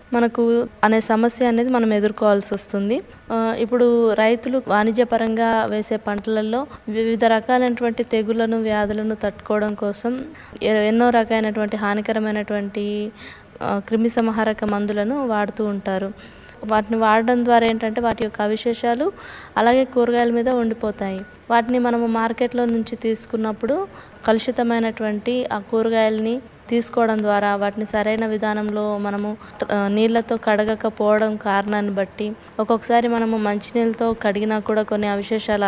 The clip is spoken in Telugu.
మనకు అనే సమస్య అనేది మనం ఎదుర్కోవాల్సి వస్తుంది ఆ, ఇప్పుడు రైతులు వాణిజ్యపరంగా వేసే పంటలలో వివిధ రకాలైనటువంటి తెగుళ్లను వ్యాధులను తట్టుకోవడం కోసం ఎ- ఎన్నో రకమైనటువంటి హానికరమైనటువంటి ఆ, క్రిమి సంహారక మందులను వాడుతూ ఉంటారు వాటిని వాడడం ద్వారా ఏంటంటే వాటి యొక్క అవశేషాలు అలాగే కూరగాయల మీద ఉండిపోతాయి వాటిని మనము మార్కెట్లో నుంచి తీసుకున్నప్పుడు కలుషితమైనటువంటి ఆ కూరగాయలని తీసుకోవడం ద్వారా వాటిని సరైన విధానంలో మనము ఆ, నీళ్ళతో కడగకపోవడం కారణాన్ని బట్టి ఒక్కొక్కసారి మనము మంచినీళ్ళతో కడిగినా కూడా కొన్ని అవశేషాలు